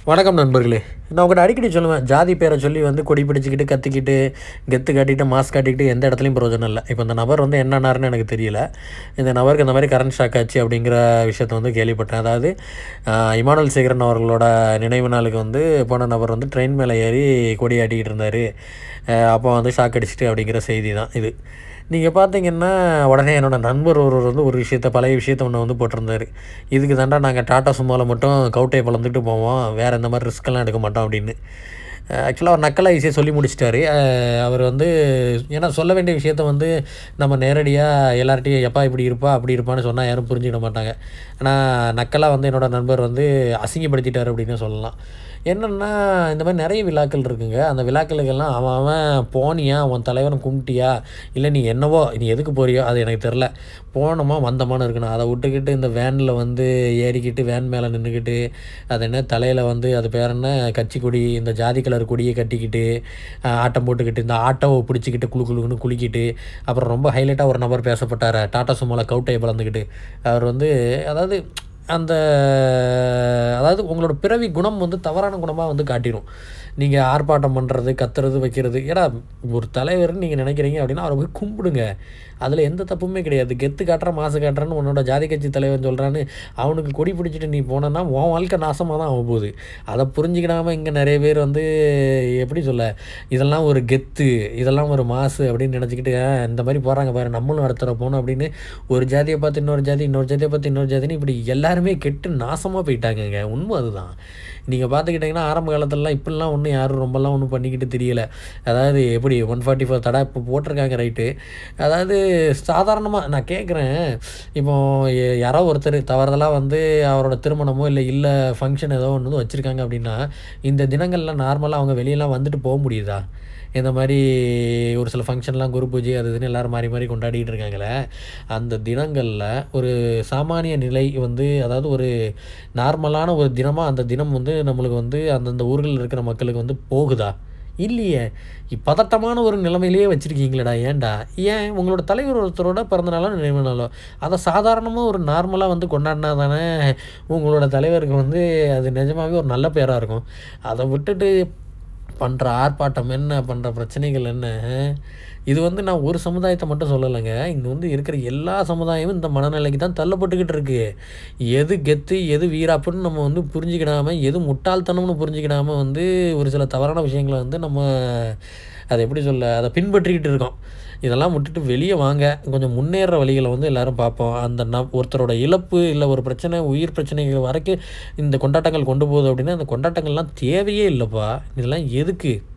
வணக்கம் நண்பர்களே நான் உங்கள்கிட்ட அடிக்கடி சொல்லுவேன் ஜாதி பேரை சொல்லி வந்து கொடி பிடிச்சிக்கிட்டு கத்திக்கிட்டு கெத்து காட்டிட்டு மாஸ்க் காட்டிக்கிட்டு எந்த இடத்துலையும் பிரயோஜனம் இல்லை இப்போ இந்த நபர் வந்து என்னன்னாருன்னு எனக்கு தெரியல இந்த நபருக்கு இந்த மாதிரி கரண்ட் ஷாக் ஆச்சு அப்படிங்கிற விஷயத்தை வந்து கேள்விப்பட்டேன் அதாவது ஆஹ், இமானுவேல் சேகரன் அவர்களோட நினைவு நாளுக்கு வந்து போன நபர் வந்து ட்ரெயின் மேலே ஏறி கொடி ஆட்டிக்கிட்டு இருந்தார் அப்போ வந்து ஷாக் அடிச்சிட்டு அப்படிங்கிற செய்தி தான் இது நீங்கள் பார்த்தீங்கன்னா உடனே என்னோட நண்பர் ஒருவர் வந்து ஒரு விஷயத்த பழைய விஷயத்த ஒன்று வந்து போட்டிருந்தாரு இதுக்கு தாண்டா நாங்கள் டாட்டா சுமோவில் மட்டும் கவுட்டையை பழந்துட்டு போவோம் வேறு இந்த மாதிரி ரிஸ்க்கெல்லாம் எடுக்க மாட்டோம் அப்படின்னு ஆக்சுவலாக அவர் நக்கலாக ஈஸியாக சொல்லி முடிச்சிட்டாரு அஹ் அவர் வந்து ஏன்னா சொல்ல வேண்டிய விஷயத்த வந்து நம்ம நேரடியாக எல்லார்ட்டையும் எப்பா இப்படி இருப்பா அப்படி இருப்பான்னு சொன்னால் யாரும் புரிஞ்சுக்கிட மாட்டாங்க ஆனால் நக்கலாக வந்து என்னோட நண்பர் வந்து அசிங்கப்படுத்திட்டார் அப்படின்னு சொல்லலாம் என்னென்னா இந்த மாதிரி நிறைய விழாக்கள் இருக்குங்க அந்த விழாக்களுக்கெல்லாம் அவன் அவன் போனியா உன் தலைவனை கும்பிட்டியா இல்லை நீ என்னவோ நீ எதுக்கு போறியோ அது எனக்கு தெரில போனோமா வந்தோமான்னு இருக்கணும் அதை விட்டுக்கிட்டு இந்த வேனில் வந்து ஏறிக்கிட்டு வேன் மேலே நின்றுக்கிட்டு அது என்ன தலையில் வந்து அது பேர் என்ன கட்சி கொடி இந்த ஜாதி கலர் கொடியை கட்டிக்கிட்டு ஆஹ், ஆட்டம் போட்டுக்கிட்டு இந்த ஆட்டோவை பிடிச்சிக்கிட்டு குளு குளுன்னு குளிக்கிட்டு அப்புறம் ரொம்ப ஹைலைட்டாக ஒரு நபர் பேசப்பட்டார் டாட்டா சுமோவில் கவுட்டையை பிளந்துக்கிட்டு அவர் வந்து அதாவது அந்த அதாவது உங்களோட பிறவி குணம் வந்து தவறான குணமாக வந்து காட்டிடும் நீங்கள் ஆர்ப்பாட்டம் பண்ணுறது கத்துறது வைக்கிறது ஏன்னா ஒரு தலைவர்னு நீங்கள் நினைக்கிறீங்க அப்படின்னா அவரை போய் கும்பிடுங்க அதில் எந்த தப்புமே கிடையாது கெத்து காட்டுறேன் மாசு காட்டுறேன்னு உன்னோட ஜாதி கட்சி தலைவன் சொல்கிறான்னு அவனுக்கு கொடி பிடிச்சிட்டு நீ போனேன்னா உன் வாழ்க்கை நாசமாக தான் ஆக போகுது அதை புரிஞ்சுக்கிடாமல் இங்கே நிறைய பேர் வந்து எப்படி சொல்ல இதெல்லாம் ஒரு கெத்து இதெல்லாம் ஒரு மாசு அப்படின்னு நினச்சிக்கிட்டு "ஆ, இந்த மாதிரி போகிறாங்க பாரு நம்மளும் அடுத்த போகணும் அப்படின்னு ஒரு ஜாதியை பார்த்து இன்னொரு ஜாதி இன்னொரு ஜாதியை பார்த்து இன்னொரு ஜாதின்னு இப்படி எல்லாருமே கெட்டு நாசமாக போயிட்டாங்கங்க உண்மை அதுதான் நீங்கள் பார்த்துக்கிட்டிங்கன்னா ஆரம்ப காலத்துலலாம் இப்படிலாம் ஒன்றும் யாரும் ரொம்பலாம் ஒன்றும் பண்ணிக்கிட்டு தெரியல அதாவது எப்படி ஒன் ஃபார்ட்டி ஃபோர் தடா இப்போ போட்டிருக்காங்க ரைட்டு அதாவது சாதாரணமாக நான் கேட்குறேன் இப்போ ய- யாரோ ஒருத்தர் தவறுதலாக வந்து அவரோட திருமணமோ இல்லை இல்லை ஃபங்க்ஷன் ஏதோ ஒன்று வச்சுருக்காங்க அப்படின்னா இந்த தினங்களில் நார்மலாக அவங்க வெளியெல்லாம் வந்துட்டு போக முடியுதா இந்த மாதிரி ஒரு சில ஃபங்க்ஷன்லாம் குரு பூஜை அது இதுன்னு எல்லோரும் மாறி மாறி கொண்டாடிட்டு இருக்காங்களே அந்த தினங்களில் ஒரு சாமானிய நிலை வந்து அதாவது ஒரு நார்மலான ஒரு தினமாக அந்த தினம் வந்து நம்மளுக்கு வந்து அந்தந்த ஊர்களில் இருக்கிற மக்களுக்கு வந்து போகுதா இல்லையே இ- பதட்டமான ஒரு நிலைமையிலேயே வச்சுருக்கீங்களேடா ஏன்டா ஏன் உங்களோட தலைவர் ஒருத்தரோட பிறந்தநாளோ நினைவு நாளோ அதை சாதாரணமாக ஒரு நார்மலாக வந்து கொண்டாடினா தானே உங்களோட தலைவருக்கு வந்து அது நிஜமாகவே ஒரு நல்ல பேராக இருக்கும் அதை விட்டுட்டு பண்ணுற ஆர்ப்பாட்டம் என்ன பண்ணுற பிரச்சனைகள் என்ன இது வந்து நான் ஒரு சமுதாயத்தை மட்டும் சொல்லலைங்க இங்கே வந்து இருக்கிற எல்லா சமுதாயமும் இந்த மனநிலைக்கு தான் தள்ளப்பட்டுக்கிட்டு இருக்கு எது கெத்து எது வீராப்புன்னு நம்ம வந்து புரிஞ்சுக்கிடாம எது முட்டாள்தனம்னு புரிஞ்சுக்கிடாம வந்து ஒரு சில தவறான விஷயங்களை வந்து நம்ம அதை எப்படி சொல்ல அதை பின்பற்றிக்கிட்டு இருக்கோம் இதெல்லாம் விட்டுட்டு வெளியே வாங்க கொஞ்சம் முன்னேற வழிகளை வந்து எல்லாரும் பார்ப்போம் அந்த ந ஒருத்தரோட இழப்பு இல்லை ஒரு பிரச்சனை உயிர் பிரச்சனைகள் வரைக்கும் இந்த கொண்டாட்டங்கள் கொண்டு போகுது அப்படின்னா அந்த கொண்டாட்டங்கள்லாம் தேவையே இல்லைப்பா இதெல்லாம் எதுக்கு